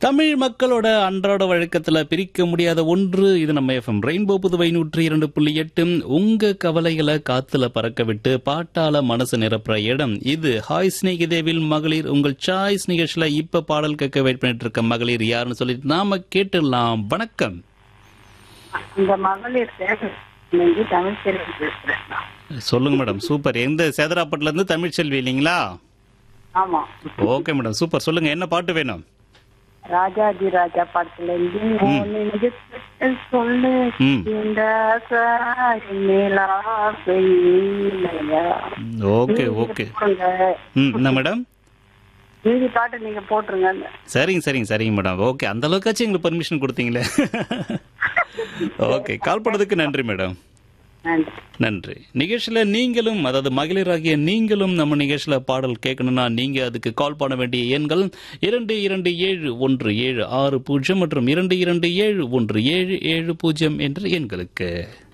தமிழ் மக்களோட அன்றாட வழக்கத்துல பிரிக்க முடியாத ஒன்று இது நம்ம எஃப்எம் ரெயின்போ புதுவை நூற்றி இரண்டு புள்ளி எட்டு உங்க கவலைகளை காத்துல பறக்க விட்டு பாட்டால மனசு நிரப்புற இடம் இது ஹாய் ஸ்நேகிதேவில் மகளிர் உங்கள் சாய்ஸ் நிகழ்ச்சியில இப்ப பாடல் கேட்க வெயிட் பண்ணிட்டு இருக்க மகளிர் யாருன்னு சொல்லிட்டு நாம கேட்டுடலாம் வணக்கம் இந்த மகளிர் சேவை தமிழ் செல்வி பேசுறேன் சொல்லுங்க மேடம் சூப்பர் எந்த சேதராப்பட்டுல இருந்து தமிழ் செல்வி இல்லைங்களா ஆமா ஓகே மேடம் சூப்பர் சொல்லுங்க என்ன பாட்டு வேணும் ராஜாஜி ராஜா படத்துல இருந்து உன் நெஞ்சத்தில் சொல்லு ம். இந்த சாரி மேலா பெய்யலையா. ஓகே நீங்க ஓகே போடுங்க. ம் என்ன மேடம் மீதி பாட்டு நீங்க போட்டுருங்க சரிங்க சரிங்க சரிங்க மேடம் ஓகே அந்த அளவுக்காச்சும் எங்களுக்கு பர்மிஷன் கொடுத்தீங்களே ஓகே கால் பண்ணதுக்கு நன்றி மேடம் நன்றி நன்றி நிகழ்ச்சியில நீங்களும் அதாவது மகளிராகிய நீங்களும் நம்ம நிகழ்ச்சியில பாடல் கேட்கணும்னா நீங்க அதுக்கு கால் பண்ண வேண்டிய எண்கள் இரண்டு இரண்டு ஏழு ஒன்று ஏழு ஆறு பூஜ்ஜியம் மற்றும் இரண்டு இரண்டு ஏழு ஒன்று ஏழு ஏழு பூஜ்ஜியம் என்ற எண்களுக்கு